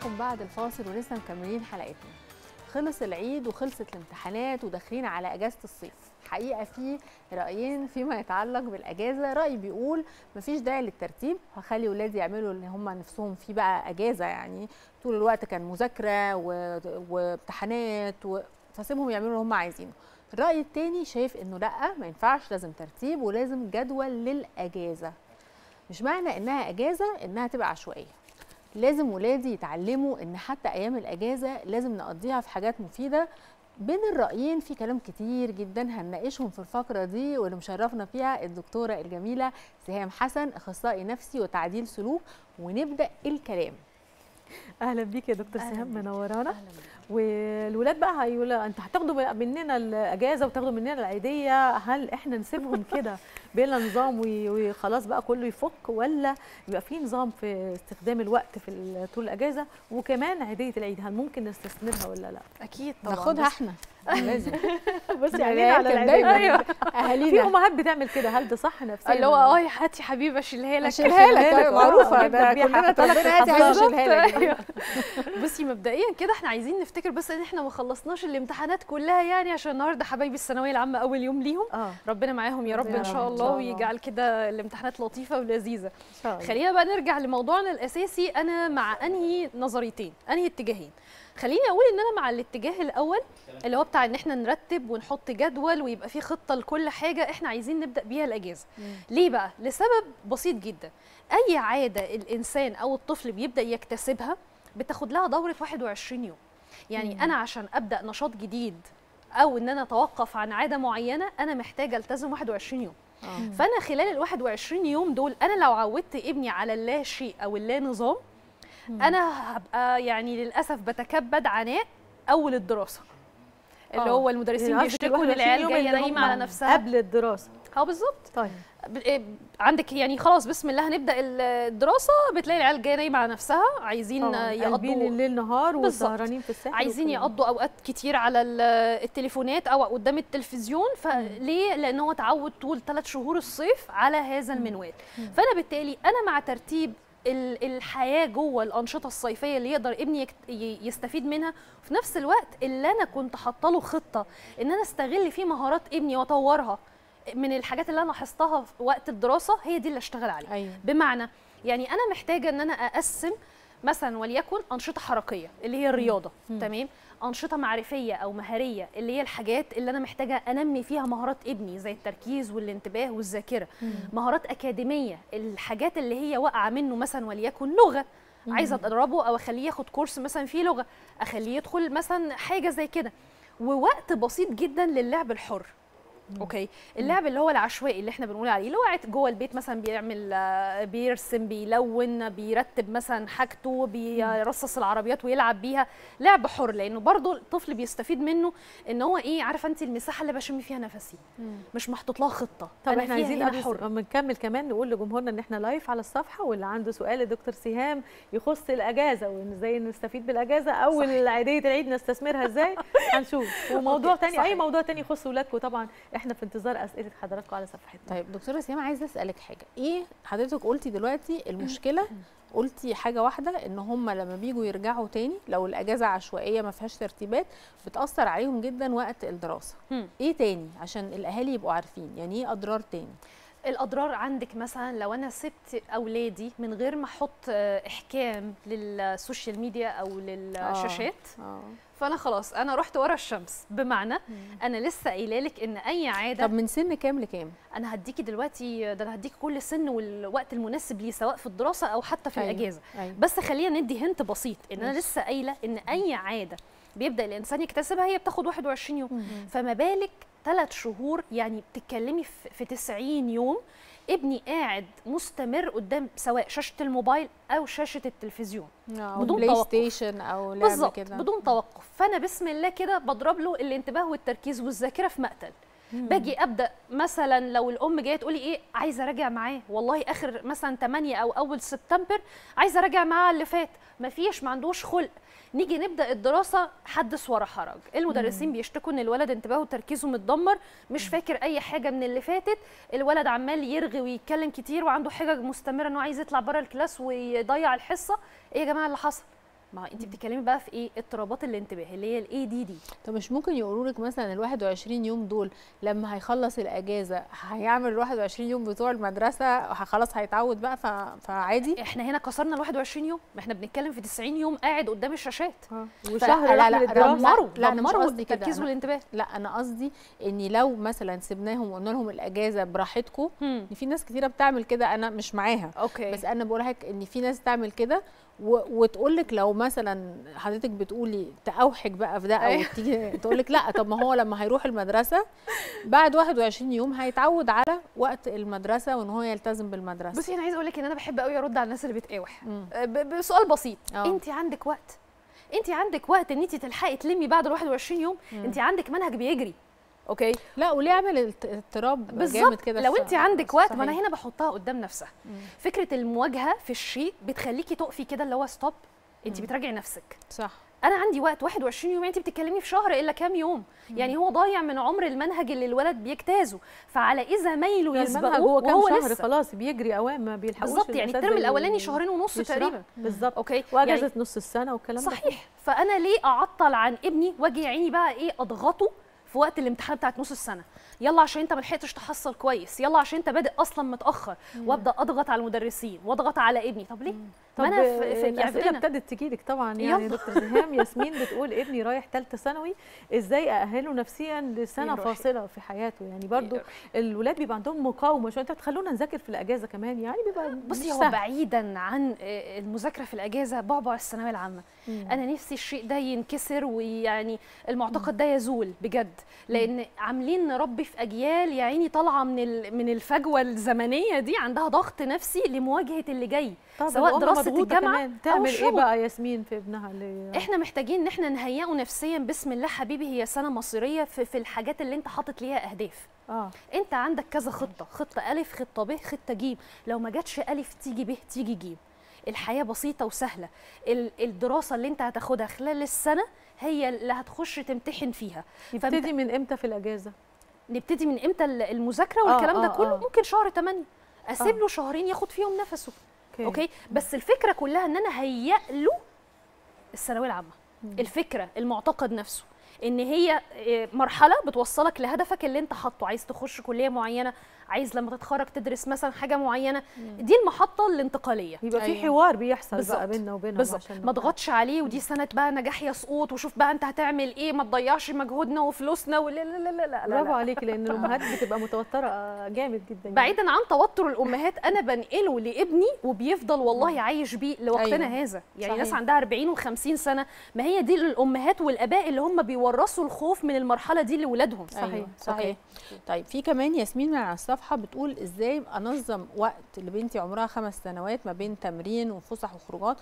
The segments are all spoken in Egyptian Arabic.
بكم بعد الفاصل ولسه مكملين حلقتنا خلص العيد وخلصت الامتحانات وداخلين على اجازه الصيف حقيقه في رايين فيما يتعلق بالاجازه راي بيقول مفيش داعي للترتيب هخلي ولادي يعملوا اللي هم نفسهم فيه بقى اجازه يعني طول الوقت كان مذاكره و... وامتحانات و... فسيبهم يعملوا اللي هم عايزينه الراي التاني شايف انه لا ما ينفعش لازم ترتيب ولازم جدول للاجازه مش معنى انها اجازه انها تبقى عشوائيه لازم ولادي يتعلموا ان حتى ايام الاجازه لازم نقضيها في حاجات مفيده بين الرايين في كلام كتير جدا هنناقشهم في الفقره دي واللي مشرفنا فيها الدكتوره الجميله سهام حسن اخصائي نفسي وتعديل سلوك ونبدا الكلام اهلا بيك يا دكتور أهلاً سهام بيك. منورانا اهلا بيك. والولاد بقى هيقولوا انت هتاخدوا مننا الاجازه وتاخدوا مننا العيديه هل احنا نسيبهم كده بلا نظام وي- وخلاص بقى كله يفك ولا يبقى في نظام في استخدام الوقت في ال- طول الاجازه وكمان عيديه العيد هل ممكن نستثمرها ولا لا اكيد طبعا ناخدها بس- احنا لازم بصي العيال علينا على كان العيديه دايماً في اهالينا امهات بتعمل كده هل ده صح نفسيا اللي هو ولا اه لا؟ يا هاتي حبيبي اشيلها لك اشيلها لك أشيلها لك، أيوة، معروفه آه، ده جدا بيها كلنا حتى طلبنا طلب هاتي عايز الحفاظ. اشيلها لك أيوة. بصي مبدئيا كده احنا عايزين نفتكر بس ان احنا ما خلصناش الامتحانات كلها يعني عشان النهارده حبايبي الثانويه العامه اول يوم ليهم اه ربنا معاهم يا رب ربنا ان شاء معاهم إن الله شاء الله. ويجعل كده الامتحانات لطيفه ولذيذه ان شاء الله خلينا بقى نرجع لموضوعنا الاساسي انا مع انهي نظريتين انهي اتجاهين خليني اقول ان انا مع الاتجاه الاول اللي هو بتاع ان احنا نرتب ونحط جدول ويبقى في خطه لكل حاجه احنا عايزين نبدا بيها الاجازه ليه بقى لسبب بسيط جدا اي عاده الانسان او الطفل بيبدا يكتسبها بتاخد لها دوره 21 يوم يعني مم. انا عشان ابدا نشاط جديد او ان انا اتوقف عن عاده معينه انا محتاجه التزم 21 يوم آه. فانا خلال ال 21 يوم دول انا لو عودت ابني على اللا شيء او اللا نظام انا هبقى يعني للاسف بتكبد عناء اول الدراسه اللي آه. هو المدرسين يعني قصدك بيشتكوا ان 21 العيال يوم جايه اللي نايمه هم على نفسها قبل الدراسه اه بالظبط طيب ب- إيه، عندك يعني خلاص بسم الله هنبدا الدراسه بتلاقي العيال جايه نايمه على نفسها عايزين طبعاً. قلبين يقضوا الليل نهار بالظبط. وسهرانين في الساحل عايزين وكل ده. يقضوا اوقات كتير على ال- التليفونات او قدام التلفزيون فليه لان هو اتعود طول ثلاث شهور الصيف على هذا المنوال فانا بالتالي انا مع ترتيب ال- الحياه جوه الانشطه الصيفيه اللي يقدر ابني يكت- ي- يستفيد منها وفي نفس الوقت اللي انا كنت حاطه له خطه ان انا استغل فيه مهارات ابني واطورها من الحاجات اللي انا لاحظتها في وقت الدراسه هي دي اللي اشتغل عليها ايوه بمعنى يعني انا محتاجه ان انا اقسم مثلا وليكن انشطه حركيه اللي هي الرياضه مم. تمام انشطه معرفيه او مهاريه اللي هي الحاجات اللي انا محتاجه انمي فيها مهارات ابني زي التركيز والانتباه والذاكره مهارات اكاديميه الحاجات اللي هي واقعه منه مثلا وليكن لغه عايزه ادربه او اخليه ياخد كورس مثلا فيه لغه اخليه يدخل مثلا حاجه زي كده ووقت بسيط جدا للعب الحر اوكي اللعب اللي هو العشوائي اللي احنا بنقول عليه اللي هو قاعد جوه البيت مثلا بيعمل آه، بيرسم بيلون بيرتب مثلا حاجته بيرصص العربيات ويلعب بيها لعب حر لانه برضه الطفل بيستفيد منه ان هو ايه عارفه انت المساحه اللي بشم فيها نفسي مش محطوط لها خطه طب أنا احنا فيها عايزين هنا قبل حر ما نكمل كمان نقول لجمهورنا ان احنا لايف على الصفحه واللي عنده سؤال لدكتور سهام يخص الاجازه وازاي نستفيد بالاجازه او عيديه العيد نستثمرها ازاي هنشوف وموضوع أوكي، تاني اي صحيح. موضوع تاني يخص ولادكم طبعا احنا في انتظار اسئله حضراتكم على صفحتنا طيب دكتوره سيما عايزه اسالك حاجه ايه حضرتك قلتي دلوقتي المشكله قلتي حاجه واحده ان هم لما بيجوا يرجعوا تاني لو الاجازه عشوائيه ما فيهاش ترتيبات بتاثر عليهم جدا وقت الدراسه مم. ايه تاني عشان الاهالي يبقوا عارفين يعني ايه اضرار تاني الاضرار عندك مثلا لو انا سبت اولادي من غير ما احط آه، احكام للسوشيال ميديا او للشاشات اه فانا خلاص انا رحت ورا الشمس بمعنى انا لسه قايله لك ان اي عاده طب من سن كام لكام انا هديكي دلوقتي ده انا هديكي كل سن والوقت المناسب ليه سواء في الدراسه او حتى في أيوة. الاجازه ايوه بس خلينا ندي هنت بسيط ان انا ماشي. لسه قايله ان اي عاده بيبدا الانسان يكتسبها هي بتاخد 21 يوم فما بالك ثلاث شهور يعني بتتكلمي في في 90 يوم ابني قاعد مستمر قدام سواء شاشه الموبايل او شاشه التلفزيون او بدون بلاي توقف. ستيشن او لعبه بالظبط كده بدون توقف فانا بسم الله كده بضرب له الانتباه والتركيز والذاكره في مقتل باجي ابدا مثلا لو الام جايه تقولي ايه عايزه اراجع معاه والله اخر مثلا 8 او اول سبتمبر عايزه اراجع معاه اللي فات مفيش ما عندوش خلق نيجي نبدا الدراسه حدث ولا حرج المدرسين بيشتكوا ان الولد انتباهه وتركيزه متدمر مش فاكر اي حاجه من اللي فاتت الولد عمال يرغي ويتكلم كتير وعنده حجج مستمره انه عايز يطلع بره الكلاس ويضيع الحصه ايه يا جماعه اللي حصل ما انت بتتكلمي بقى في ايه اضطرابات الانتباه اللي هي الاي دي دي طب مش ممكن يقولوا لك مثلا ال 21 يوم دول لما هيخلص الاجازه هيعمل ال 21 يوم بتوع المدرسه ه- خلاص هيتعود بقى ف... فعادي احنا هنا كسرنا ال 21 يوم ما احنا بنتكلم في 90 يوم قاعد قدام الشاشات وشهر لا، راح لا، للدراسه دمروا لا، أنا مش دمروا قصدي كده، التركيز أنا- والانتباه لا انا قصدي اني لو مثلا سيبناهم وقلنا لهم الاجازه براحتكم هم. في ناس كتيره بتعمل كده انا مش معاها اوكي بس انا بقول لك ان في ناس تعمل كده و... وتقول لك لو مثلا حضرتك بتقولي تأوحك بقى في ده او أيوة. تيجي تقول لك لا طب ما هو لما هيروح المدرسه بعد 21 يوم هيتعود على وقت المدرسه وان هو يلتزم بالمدرسه بصي انا عايزه اقول لك ان انا بحب قوي ارد على الناس اللي بتقاوح مم. ب- بسؤال بسيط آه. انت عندك وقت انت عندك وقت ان انت تلحقي تلمي بعد ال 21 يوم انت عندك منهج بيجري اوكي لا وليه عمل الت- اضطراب جامد بالظبط كده لو في- انت عندك وقت ما انا صحيح. هنا بحطها قدام نفسها مم. فكره المواجهه في الشيء بتخليكي تقفي كده اللي هو ستوب انت بتراجعي نفسك صح انا عندي وقت 21 يوم انت بتتكلمي في شهر الا كام يوم يعني هو ضايع من عمر المنهج اللي الولد بيجتازه فعلى اذا ميله المنهج يسبقوه هو كام وهو شهر لسه خلاص بيجري اوام ما بيلحقوش بالظبط يعني الأساتذة الترم الاولاني ي- شهرين ونص يشرحوا. تقريبا بالظبط اوكي واجازه يعني نص السنه والكلام ده صحيح فانا ليه اعطل عن ابني واجي يا عيني بقى ايه اضغطه في وقت الامتحان بتاعت نص السنه يلا عشان انت ما لحقتش تحصل كويس يلا عشان انت بادئ اصلا متاخر وابدا اضغط على المدرسين واضغط على ابني طب ليه طب ما انا في, في الاسئله يعني ابتدت تجيلك طبعا يعني يلا. دكتور سهام ياسمين بتقول ابني رايح ثالثه ثانوي ازاي ااهله نفسيا لسنه يروح. فاصله في حياته يعني برضو الولاد بيبقى عندهم مقاومه شويه انت بتخلونا نذاكر في الاجازه كمان يعني بيبقى بصي مش هو سهل. بعيدا عن آه، المذاكره في الاجازه بعبع الثانويه العامه مم. انا نفسي الشيء ده ينكسر ويعني المعتقد ده يزول بجد لان عاملين نربي في اجيال يا عيني طالعه من ال- من الفجوه الزمنيه دي عندها ضغط نفسي لمواجهه اللي جاي طب سواء الأم دراسة مضغوطة الجامعة كمان. أو تعمل ايه الشغل. بقى ياسمين في ابنها اللي احنا محتاجين ان احنا نهيئه نفسيا بسم الله حبيبي هي سنه مصيريه في, في الحاجات اللي انت حاطط ليها اهداف اه انت عندك كذا خطه خطه الف خطه ب خطه ج لو ما جاتش الف تيجي ب تيجي ج الحياه بسيطه وسهله ال- الدراسه اللي انت هتاخدها خلال السنه هي اللي هتخش تمتحن فيها يبتدي من امتى في الاجازه نبتدي من امتى ال- المذاكره آه، والكلام ده آه، كله آه. ممكن شهر 8 اسيب آه. له شهرين ياخد فيهم نفسه اوكي, اوكي بس الفكره كلها ان انا هيئ له الثانويه العامه الفكره المعتقد نفسه ان هي إيه، مرحله بتوصلك لهدفك اللي انت حاطه عايز تخش كليه معينه عايز لما تتخرج تدرس مثلا حاجه معينه دي المحطه الانتقاليه يبقى في أيوة. حوار بيحصل بالظبط. بقى بيننا وبينهم بالظبط عشان ما تضغطش عليه ودي سنه بقى نجاح يا سقوط وشوف بقى انت هتعمل ايه ما تضيعش مجهودنا وفلوسنا ولا لا لا لا لا, لا, برافو لا. عليكي لان الامهات بتبقى متوتره جامد جدا يعني. بعيدا عن توتر الامهات انا بنقله لابني وبيفضل والله عايش بيه لوقتنا أيوة. هذا يعني صحيح. ناس عندها 40 و50 سنه ما هي دي الامهات والاباء اللي هم بيورثوا الخوف من المرحله دي لاولادهم صحيح، أيوة. صحيح. صحيح طيب في كمان ياسمين من على الصفحه بتقول ازاي انظم وقت لبنتي عمرها خمس سنوات ما بين تمرين وفسح وخروجات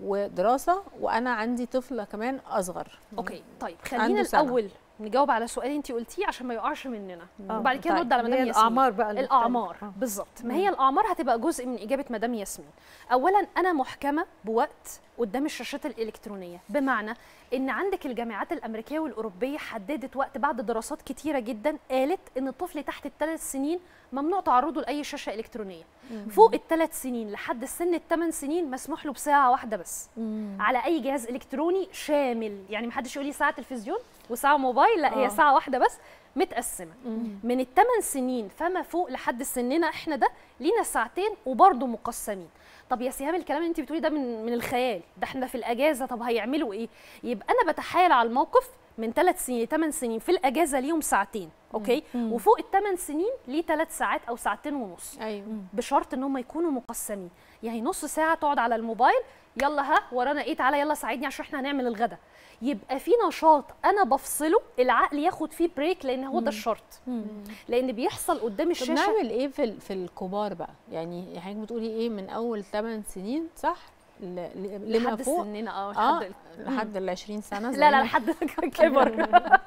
ودراسه وانا عندي طفله كمان اصغر اوكي طيب عنده خلينا سنة. الاول نجاوب على سؤال انت قلتيه عشان ما يقعش مننا آه، وبعد كده طيب. نرد على اللي مدام هي ياسمين الاعمار بقى المختلفة. الاعمار آه. بالظبط ما هي الاعمار هتبقى جزء من اجابه مدام ياسمين اولا انا محكمه بوقت قدام الشاشات الالكترونيه بمعنى ان عندك الجامعات الامريكيه والاوروبيه حددت وقت بعد دراسات كتيره جدا قالت ان الطفل تحت الثلاث سنين ممنوع تعرضه لاي شاشه الكترونيه فوق الثلاث سنين لحد سن الثمان سنين مسموح له بساعه واحده بس مم. على اي جهاز الكتروني شامل يعني محدش يقول لي ساعه تلفزيون وساعه موبايل لا هي آه. ساعه واحده بس متقسمه مم. من الثمان سنين فما فوق لحد سننا احنا ده لينا ساعتين وبرضه مقسمين طب يا سهام الكلام اللي انت بتقولي ده من من الخيال ده احنا في الاجازه طب هيعملوا ايه يبقى انا بتحايل على الموقف من ثلاث سنين لثمان سنين في الاجازه ليهم ساعتين اوكي مم. وفوق الثمان سنين ليه ثلاث ساعات او ساعتين ونص ايوه بشرط ان هم يكونوا مقسمين يعني نص ساعه تقعد على الموبايل يلا ها ورانا ايه تعالى يلا ساعدني عشان احنا هنعمل الغدا يبقى في نشاط انا بفصله العقل ياخد فيه بريك لان هو ده الشرط مم. لان بيحصل قدام طب الشاشه نعمل ايه في ال- في الكبار بقى يعني حضرتك بتقولي ايه من اول 8 سنين صح ل- ل- لما لحد فوق سننا اه اه لحد لحد ال 20 سنه لا لا زينا. لحد كبر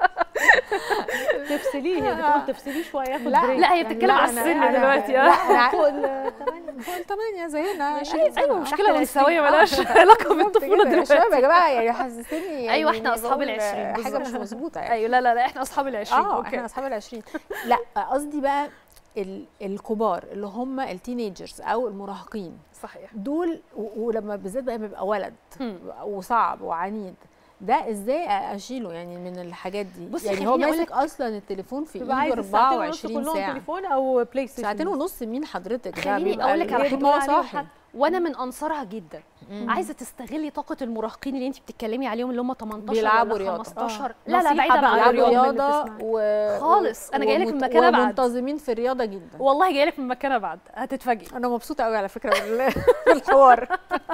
تفصليه هي بتقول تفصليه شويه ياخد لا، بريك لا، هي يعني بتتكلم لا، على أنا- السن أنا- دلوقتي، لا، آه. أنا فوق ال 8 فوق ال 8 زينا 20 ايوه سنة. ايوه تحت مشكله ال انثويه 20. مالهاش آه. علاقه بالطفوله كده. دلوقتي شباب يا جماعه يعني حسستني يعني أيوة، إحنا إني أصحاب بقول العشرين، حاجه مش بالظبط. مظبوطه يعني ايوه لا لا لا احنا اصحاب العشرين اه اوكي احنا اصحاب ال 20 لا قصدي بقى ال- الكبار اللي هم التينيجرز او المراهقين صحيح دول و- ولما بالذات بقى بيبقى ولد مم. وصعب وعنيد ده ازاي اشيله يعني من الحاجات دي بصي يعني هو خليني أقول ماسك اصلا التليفون في بيبقى ايده عايز الساعتين ونص 24 كلهم ساعه تليفون او بلاي ستيشن ساعتين بس. ونص مين حضرتك ده خليني بيبقى أقول لك على طول حاجة. ما هو عليهم صاحي حتى. وانا من انصارها جدا مم. عايزه تستغلي طاقه المراهقين اللي انت بتتكلمي عليهم اللي هم 18 بيلعبوا ولا رياضة. 15 آه. لا لا نصيحة بعيدا بقى عن بيلعبوا الرياضة الرياضه اللي رياضه بتسمعي. و... خالص. أنا جاية لك من ومت- مكان أبعد. ومنتظمين في الرياضه جدا والله جايه لك من مكان ابعد هتتفاجئي انا مبسوطه قوي على فكره بال- بالحوار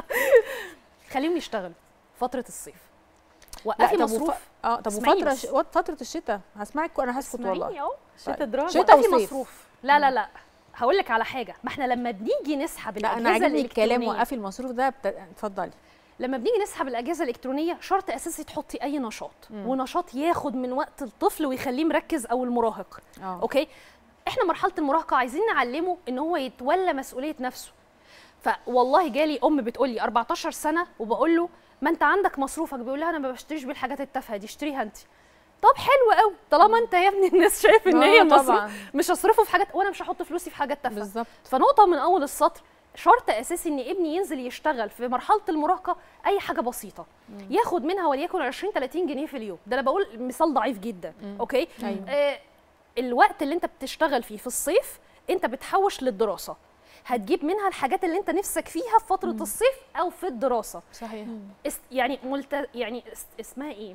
خليهم يشتغلوا فتره الصيف لا، وقفي طب وف- مصروف اه طب اسمعيني وفتره بس. ش... وقت- فتره الشتاء هسمعك وانا هسكت اسمعيني والله اهو شتا دراما شتا وقفي وصيف. مصروف لا لا لا هقول لك على حاجه ما احنا لما بنيجي نسحب لا الاجهزه انا عاجبني الكلام الإلكترونية، وقفي المصروف ده بت... اتفضلي لما بنيجي نسحب الاجهزه الالكترونيه شرط اساسي تحطي اي نشاط مم. ونشاط ياخد من وقت الطفل ويخليه مركز او المراهق اه اوكي احنا مرحله المراهقه عايزين نعلمه ان هو يتولى مسؤوليه نفسه فوالله جالي ام بتقول لي 14 سنه وبقول له ما انت عندك مصروفك بيقول لها انا ما بشتريش بالحاجات التافهه دي اشتريها انت طب حلو قوي طالما انت يا ابني الناس شايف ان هي آه، المصروف طبعا مش هصرفه في حاجات وانا مش هحط فلوسي في حاجات تافهه بالظبط فنقطه من اول السطر شرط اساسي ان ابني ينزل يشتغل في مرحله المراهقه اي حاجه بسيطه ياخد منها وليكن 20 30 جنيه في اليوم ده انا بقول مثال ضعيف جدا مم. اوكي ايوه آه الوقت اللي انت بتشتغل فيه في الصيف انت بتحوش للدراسه هتجيب منها الحاجات اللي انت نفسك فيها في فتره مم. الصيف او في الدراسه صحيح است يعني ملت... يعني است... اسمها ايه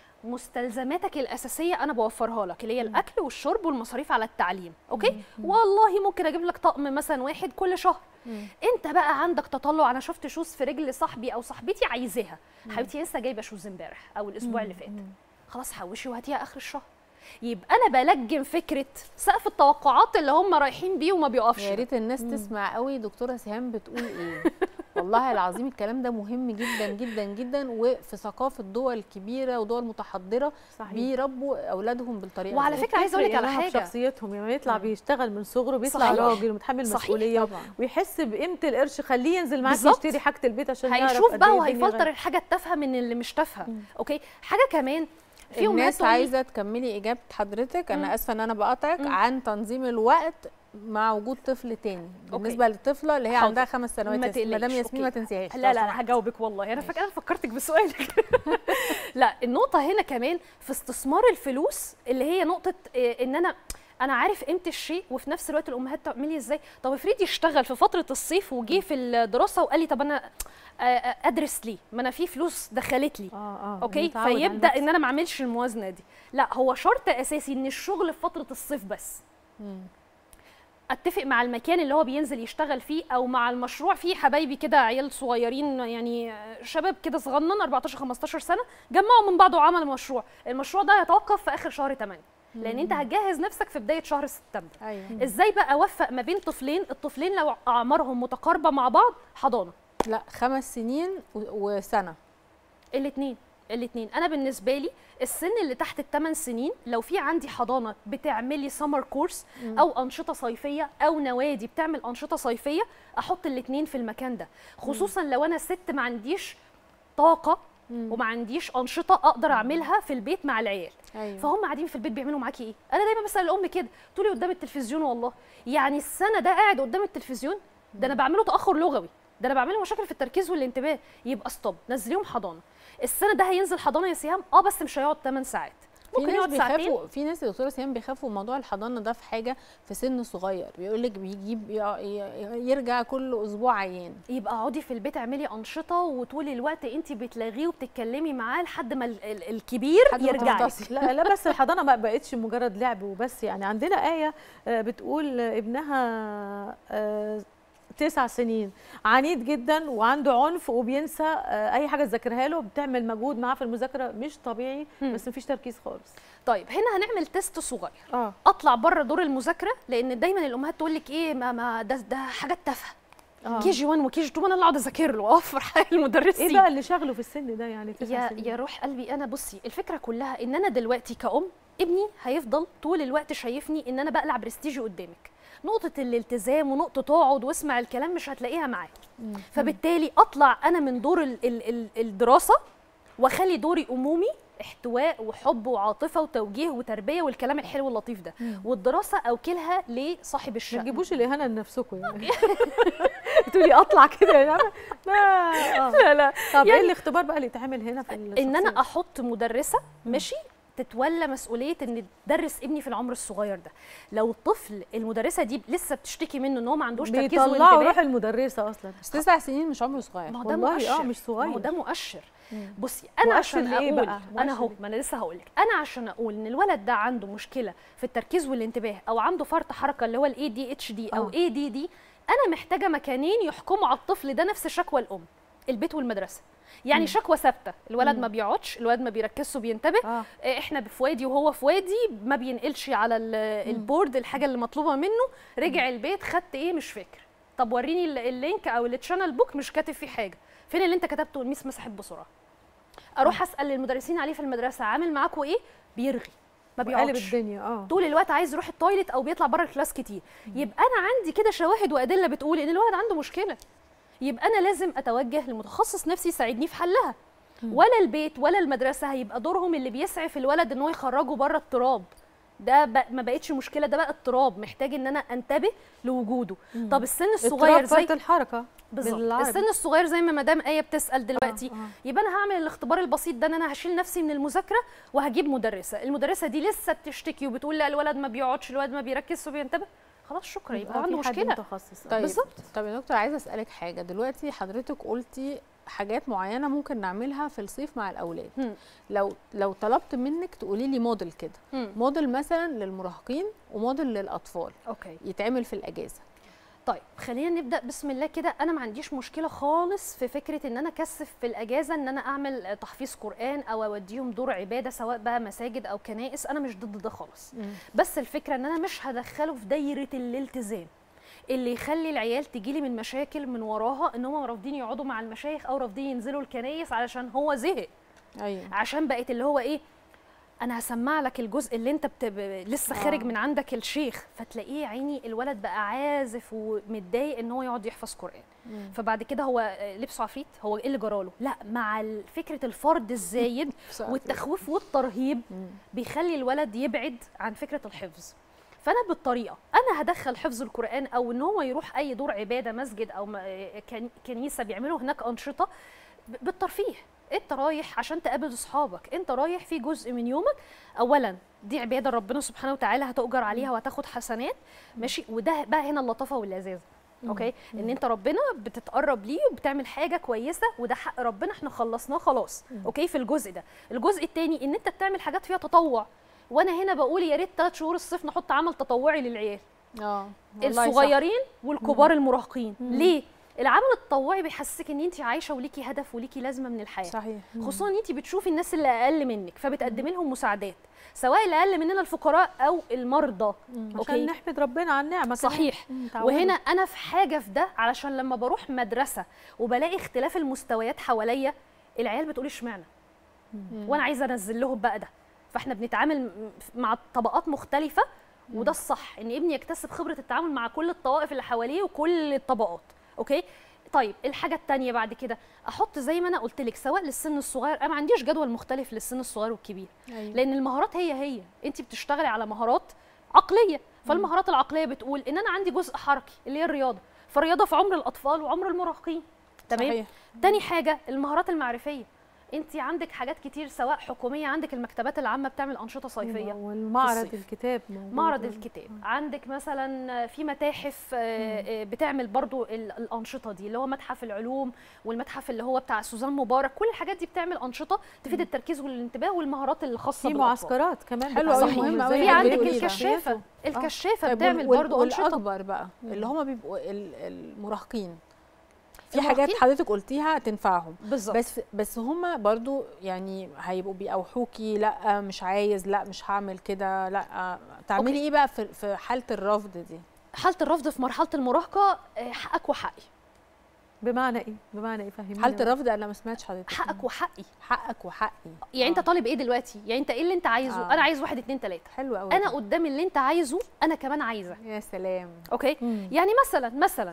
مستلزماتك الاساسيه انا بوفرها لك اللي هي الاكل والشرب والمصاريف على التعليم اوكي والله ممكن اجيب لك طقم مثلا واحد كل شهر مم. انت بقى عندك تطلع انا شفت شوز في رجل صاحبي او صاحبتي عايزاها حبيبتي لسه جايبه شوز امبارح او الاسبوع اللي فات خلاص حوشي وهاتيها اخر الشهر يبقى انا بلجم فكره سقف التوقعات اللي هم رايحين بيه وما بيقفش يا ريت الناس تسمع قوي دكتوره سهام بتقول ايه والله العظيم الكلام ده مهم جدا جدا جدا وفي ثقافه دول كبيره ودول متحضره صحيح بيربوا اولادهم بالطريقه وعلى دي. فكرة عايزة أقول لك بتفرق على معاها حاجة. بشخصيتهم لما يطلع مم. بيشتغل من صغره بيطلع صحيح. راجل ومتحمل صحيح. مسؤوليه طبعا ويحس بقيمه القرش خليه ينزل معاك بالظبط. يشتري حاجه البيت عشان يعرف هيشوف قد بقى إيه الدنيا وهيفلتر غالية. الحاجه التافهه من اللي مش تافهه مم. اوكي حاجه كمان في أمهات الناس تقول لي- عايزه تكملي اجابه حضرتك مم. انا اسفه ان انا بقاطعك مم. عن تنظيم الوقت مع وجود طفل تاني بالنسبه للطفله اللي هي حاضر. عندها خمس سنوات ما يا ياسمين. مدام تقلقيش، ياسمين ما أوكي. تنسيهاش لا لو لا لا سمحتي. هجاوبك والله انا ماشي. فاكره انا فكرتك بسؤالك لا النقطه هنا كمان في استثمار الفلوس اللي هي نقطه إيه، ان انا انا عارف قيمه الشيء وفي نفس الوقت الامهات تعملي ازاي طب افرضي اشتغل في فتره الصيف وجي في الدراسه وقال لي طب انا آه، آه، ادرس ليه ما انا في فلوس دخلت لي اه اه اوكي متعود على فيبدا المكسب. ان انا ما اعملش الموازنه دي لا هو شرط اساسي ان الشغل في فتره الصيف بس مم. اتفق مع المكان اللي هو بينزل يشتغل فيه او مع المشروع فيه حبايبي كده عيال صغيرين يعني شباب كده صغنن 14 15 سنه جمعوا من بعض وعملوا مشروع المشروع ده هيتوقف في اخر شهر 8 لان انت هتجهز نفسك في بدايه شهر سبتمبر ايوه ازاي بقى اوفق ما بين طفلين الطفلين لو اعمارهم متقاربه مع بعض حضانه لا خمس سنين و- وسنه الاثنين الاثنين انا بالنسبه لي السن اللي تحت الثمان سنين لو في عندي حضانه بتعملي سمر كورس مم. او انشطه صيفيه او نوادي بتعمل انشطه صيفيه احط الاثنين في المكان ده خصوصا لو انا ست ما عنديش طاقه مم. وما عنديش انشطه اقدر اعملها في البيت مع العيال ايوه فهم قاعدين في البيت بيعملوا معاكي ايه انا دايما بسال الام كده تقولي قدام التلفزيون والله يعني السنه ده قاعد قدام التلفزيون ده انا بعمله تاخر لغوي ده انا بعمله مشاكل في التركيز والانتباه يبقى ستوب نزليهم حضانه السنه ده هينزل حضانه يا سيام اه بس مش هيقعد 8 ساعات في ممكن ناس يقعد ساعتين بيخافوا في ناس يا دكتوره سيام بيخافوا موضوع الحضانه ده في حاجه في سن صغير بيقول لك بيجيب ي- ي- يرجع كل اسبوع عيان يبقى اقعدي في البيت اعملي انشطه وطول الوقت انت بتلاغيه وبتتكلمي معاه لحد ما ال- ال- الكبير لحد ما يرجع لك. تفطسي. لا لا بس الحضانه ما بقتش مجرد لعب وبس يعني عندنا ايه آه، بتقول آه، ابنها آه، تسع سنين عنيد جدا وعنده عنف وبينسى آه، اي حاجه تذاكرها له بتعمل مجهود معاه في المذاكره مش طبيعي مم. بس مفيش تركيز خالص طيب هنا هنعمل تيست صغير اه اطلع بره دور المذاكره لان دايما الامهات تقول لك ايه ما, ما ده ده حاجات تافهه اه كي جي 1 وكي جي 2 انا اللي اقعد اذاكر له اوفر حال المدرسين ايه بقى اللي شغله في السن ده يعني تسع يا سنين يا روح قلبي انا بصي الفكره كلها ان انا دلوقتي كأم ابني هيفضل طول الوقت شايفني ان انا بقلع برستيجي قدامك نقطه الالتزام ونقطه اقعد واسمع الكلام مش هتلاقيها معاه فبالتالي اطلع انا من دور ال ال ال الدراسه واخلي دوري امومي احتواء وحب وعاطفه وتوجيه وتربيه والكلام الحلو اللطيف ده والدراسه اوكلها لصاحب ما الشأن تجيبوش الاهانه لنفسكم يعني تقولي اطلع كده يعني لا آه. لا لا طب ايه يعني- الاختبار بقى اللي يتعمل هنا في ان انا الشخصية؟ احط مدرسه ماشي تتولى مسؤوليه ان تدرس ابني في العمر الصغير ده لو الطفل المدرسه دي لسه بتشتكي منه ان هو ما عندوش تركيز بيطلعوا وانتباه روح المدرسه اصلا بس تسع سنين مش عمر صغير ما هو ده والله مؤشر اه مش ما هو صغير ده مؤشر مم. بصي انا مؤشر عشان لإيه اقول بقى؟ انا مؤشر اهو لإيه؟ ما انا لسه هقول لك انا عشان اقول ان الولد ده عنده مشكله في التركيز والانتباه او عنده فرط حركه اللي هو الاي دي اتش دي او آه. اي دي دي انا محتاجه مكانين يحكموا على الطفل ده نفس شكوى الام البيت والمدرسه يعني شكوى ثابته الولد مم. ما بيقعدش الولد ما بيركزش وبينتبه اه إيه، احنا في وادي وهو في وادي ما بينقلش على ال- البورد الحاجه اللي مطلوبه منه رجع البيت خدت ايه مش فاكر طب وريني ال- اللينك او التشانل بوك مش كاتب فيه حاجه فين اللي انت كتبته الميس مسحت بسرعه اروح اسال المدرسين عليه في المدرسه عامل معاكوا ايه بيرغي ما قالب بيقعدش الدنيا اه طول الوقت عايز يروح التويليت او بيطلع بره الكلاس كتير يبقى انا عندي كده شواهد وادله بتقول ان الولد عنده مشكله يبقى انا لازم اتوجه لمتخصص نفسي يساعدني في حلها ولا البيت ولا المدرسه هيبقى دورهم اللي بيسعف الولد ان هو يخرجه بره اضطراب ده ب... ما بقتش مشكله ده بقى اضطراب محتاج ان انا انتبه لوجوده طب السن الصغير اضطراب زي فرط الحركه بالظبط بالعربي. السن الصغير زي ما مدام ايه بتسال دلوقتي آه، آه. يبقى انا هعمل الاختبار البسيط ده ان انا هشيل نفسي من المذاكره وهجيب مدرسه المدرسه دي لسه بتشتكي وبتقول لا الولد ما بيقعدش الولد ما بيركزش وبينتبه خلاص شكرا يبقى هو في عنده حد مشكله متخصص طيب بالظبط. طب يا دكتور عايزه اسالك حاجه دلوقتي حضرتك قلتي حاجات معينه ممكن نعملها في الصيف مع الاولاد مم. لو لو طلبت منك تقولي لي موديل كده مم. موديل مثلا للمراهقين وموديل للاطفال اوكي يتعمل في الاجازه طيب خلينا نبدا بسم الله كده انا ما عنديش مشكله خالص في فكره ان انا اكثف في الاجازه ان انا اعمل تحفيظ قران او اوديهم دور عباده سواء بقى مساجد او كنائس انا مش ضد ده خالص بس الفكره ان انا مش هدخله في دايره الالتزام اللي يخلي العيال تجيلي من مشاكل من وراها ان هم رافضين يقعدوا مع المشايخ او رافضين ينزلوا الكنايس علشان هو زهق ايوه عشان بقت اللي هو ايه انا هسمع لك الجزء اللي انت بت... ب- لسه خارج آه. من عندك الشيخ فتلاقيه يا عيني الولد بقى عازف ومتضايق ان هو يقعد يحفظ قران مم. فبعد كده هو آه، لبسه عفريت هو ايه اللي جراله لا مع ال- فكره الفرض الزايد والتخويف والترهيب مم. بيخلي الولد يبعد عن فكره الحفظ فانا بالطريقه انا هدخل حفظ القران او ان هو يروح اي دور عباده مسجد او م- كن- كنيسه بيعملوا هناك انشطه ب- بالترفيه انت رايح عشان تقابل اصحابك انت رايح في جزء من يومك اولا دي عباده ربنا سبحانه وتعالى هتؤجر عليها وهتاخد حسنات ماشي وده بقى هنا اللطافه واللذاذه اوكي ان انت ربنا بتتقرب ليه وبتعمل حاجه كويسه وده حق ربنا احنا خلصناه خلاص اوكي في الجزء ده الجزء الثاني ان انت بتعمل حاجات فيها تطوع وانا هنا بقول يا ريت ثلاث شهور الصيف نحط عمل تطوعي للعيال اه والله صح. الصغيرين والكبار المراهقين ليه العمل التطوعي بيحسسك ان انت عايشه وليكي هدف وليكي لازمه من الحياه صحيح خصوصا ان انت بتشوفي الناس اللي اقل منك فبتقدمي لهم مساعدات سواء اللي اقل مننا الفقراء او المرضى عشان اوكي نحمد ربنا على النعمه كمان. صحيح مم، تعودوا. وهنا انا في حاجه في ده علشان لما بروح مدرسه وبلاقي اختلاف المستويات حواليا العيال بتقول اشمعنى وانا عايزه انزل لهم بقى ده فاحنا بنتعامل م- مع طبقات مختلفه وده الصح ان ابني يكتسب خبره التعامل مع كل الطوائف اللي حواليه وكل الطبقات اوكي طيب الحاجه الثانيه بعد كده احط زي ما انا قلت لك سواء للسن الصغير انا ما عنديش جدول مختلف للسن الصغير والكبير أيوة. لان المهارات هي هي انت بتشتغلي على مهارات عقليه فالمهارات العقليه بتقول ان انا عندي جزء حركي اللي هي الرياضه فالرياضه في عمر الاطفال وعمر المراهقين تمام صحيح. تاني حاجه المهارات المعرفيه انت عندك حاجات كتير سواء حكوميه عندك المكتبات العامه بتعمل انشطه صيفيه والمعرض الصيف. الكتاب موجود. معرض الكتاب عندك مثلا في متاحف آه، آه، بتعمل برضو ال- الانشطه دي اللي هو متحف العلوم والمتحف اللي هو بتاع سوزان مبارك كل الحاجات دي بتعمل انشطه تفيد التركيز والانتباه والمهارات الخاصه في بالأطفال. معسكرات كمان حلو أوي، بتعمل مهم زي أوي في اللي عندك بتقوليه ده. الكشافه الكشافه طيب بتعمل وال- برضو انشطه والاكبر بقى اللي هم بيبقوا ال- المراهقين في المراهقين؟ حاجات حضرتك قلتيها تنفعهم بالظبط بس بس هم برضو يعني هيبقوا بيأوحوكي لا مش عايز لا مش هعمل كده لا تعملي أوكي. ايه بقى في في حاله الرفض دي حاله الرفض في مرحله المراهقه آه، حقك وحقي بمعنى ايه بمعنى ايه فهميني حاله بقى. الرفض انا ما سمعتش حضرتك حقك وحقي حقك وحقي يعني انت آه. طالب ايه دلوقتي يعني انت ايه اللي انت عايزه آه. انا عايز واحد اتنين تلاته حلو قوي انا قدام اللي انت عايزه انا كمان عايزه يا سلام اوكي مم. يعني مثلا مثلا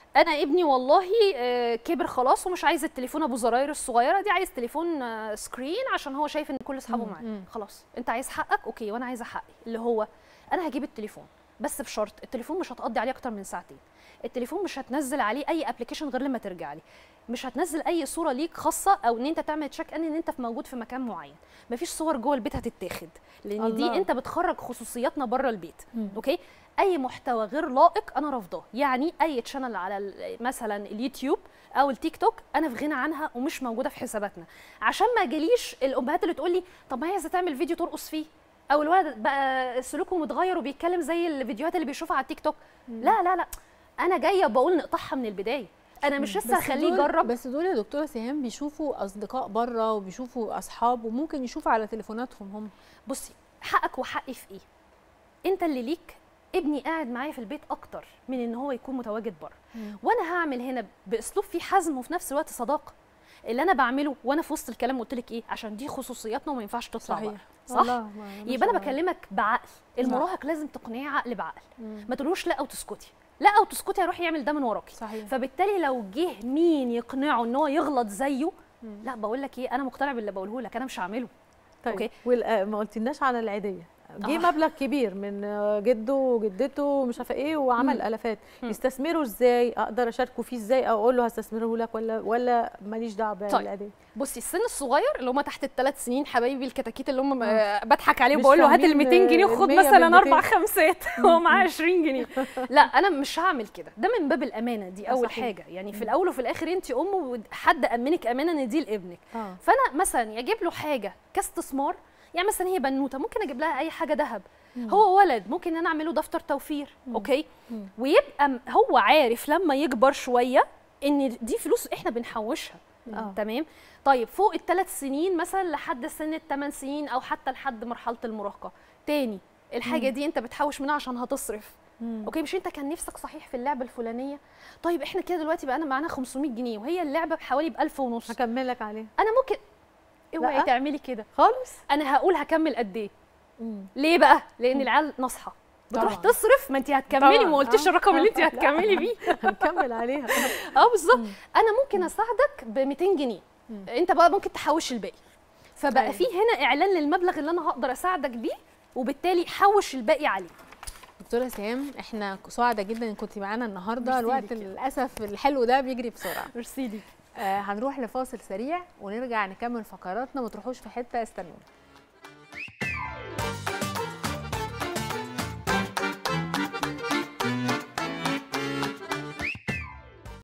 انا ابني والله آه، كبر خلاص ومش عايز التليفون ابو زراير الصغيره دي عايز تليفون آه، سكرين عشان هو شايف ان كل اصحابه مم، معاه مم. خلاص انت عايز حقك اوكي وانا عايزه حقي اللي هو انا هجيب التليفون بس بشرط التليفون مش هتقضي عليه اكتر من ساعتين التليفون مش هتنزل عليه اي ابلكيشن غير لما ترجع لي مش هتنزل اي صوره ليك خاصه او ان انت تعمل تشيك ان ان انت في موجود في مكان معين مفيش صور جوه البيت هتتاخد لان الله. دي انت بتخرج خصوصياتنا بره البيت مم. اوكي اي محتوى غير لائق انا رافضاه يعني اي تشانل على ال- مثلا اليوتيوب او التيك توك انا في غنى عنها ومش موجوده في حساباتنا عشان ما جاليش الامهات اللي تقول لي طب ما هي عايزه تعمل فيديو ترقص فيه او الولد بقى سلوكه متغير وبيتكلم زي الفيديوهات اللي بيشوفها على التيك توك لا لا لا انا جايه بقول نقطعها من البدايه انا مش لسه بس هخليه دول- يجرب بس دول يا دكتوره سهام بيشوفوا اصدقاء بره وبيشوفوا اصحاب وممكن يشوفوا على تليفوناتهم هم بصي حقك وحقي في ايه انت اللي ليك ابني قاعد معايا في البيت اكتر من ان هو يكون متواجد بره مم. وانا هعمل هنا باسلوب فيه حزم وفي نفس الوقت صداقه اللي انا بعمله وانا في وسط الكلام قلت لك ايه عشان دي خصوصياتنا وما ينفعش تطلع صحيح بره صح والله ما- ما يبقى شاء انا الله. بكلمك بعقل المراهق لازم تقنعيه عقل بعقل مم. ما تقولوش لا او تسكتي لا او تسكتي هيروح يعمل ده من وراكي صحيح فبالتالي لو جه مين يقنعه ان هو يغلط زيه مم. لا بقول لك ايه انا مقتنع باللي بقوله لك انا مش هعمله طيب أوكي. وال- آه، ما قلتلناش عن العيديه جه آه. مبلغ كبير من آه، جده وجدته ومش عارفه ايه وعمل مم. الافات مم. يستثمروا ازاي اقدر اشاركه فيه ازاي او اقول له هستثمره لك ولا ولا ماليش دعوه بالعيديه بصي السن الصغير اللي هم تحت الثلاث سنين حبايبي الكتاكيت اللي هم مم. آه، بضحك عليه مش وبقول له هات ال فاهمين 200 جنيه ال وخد 100 مثلا بال اربع 200. خمسات هو معاه 20 جنيه لا انا مش هعمل كده ده من باب الامانه دي اول صحيح. حاجه يعني في الاول وفي الاخر انت ام وحد امنك امانه ان دي لابنك اه فانا مثلا يجيب له حاجه كاستثمار يعني مثلا هي بنوته ممكن اجيب لها اي حاجه ذهب هو ولد ممكن انا اعمله دفتر توفير اوكي مم. ويبقى م- هو عارف لما يكبر شويه ان دي فلوس احنا بنحوشها اه تمام طيب فوق الثلاث سنين مثلا لحد سن الثمان سنين او حتى لحد مرحله المراهقه تاني الحاجه دي انت بتحوش منها عشان هتصرف مم. اوكي مش انت كان نفسك صحيح في اللعبه الفلانيه طيب احنا كده دلوقتي بقى معانا 500 جنيه وهي اللعبه بحوالي ب 1000 ونص هكملك عليه انا ممكن اوعي لأ. تعملي كده خالص انا هقول هكمل قد ايه مم. ليه بقى لان العيال ناصحه بتروح طبعاً. تصرف ما انت هتكملي طبعاً. ما قلتيش آه. الرقم اللي انت لا. هتكملي بيه هنكمل عليها اه بالظبط مم. انا ممكن اساعدك ب 200 جنيه مم. انت بقى ممكن تحوش الباقي فبقى أيوة. في هنا اعلان للمبلغ اللي انا هقدر اساعدك بيه وبالتالي حوش الباقي عليه دكتوره سهام احنا سعداء جدا ان كنت معانا النهارده ميرسي الوقت ليكي. للاسف الحلو ده بيجري بسرعه ميرسي ليك آه هنروح لفاصل سريع ونرجع نكمل فقراتنا ما تروحوش في حته استنونا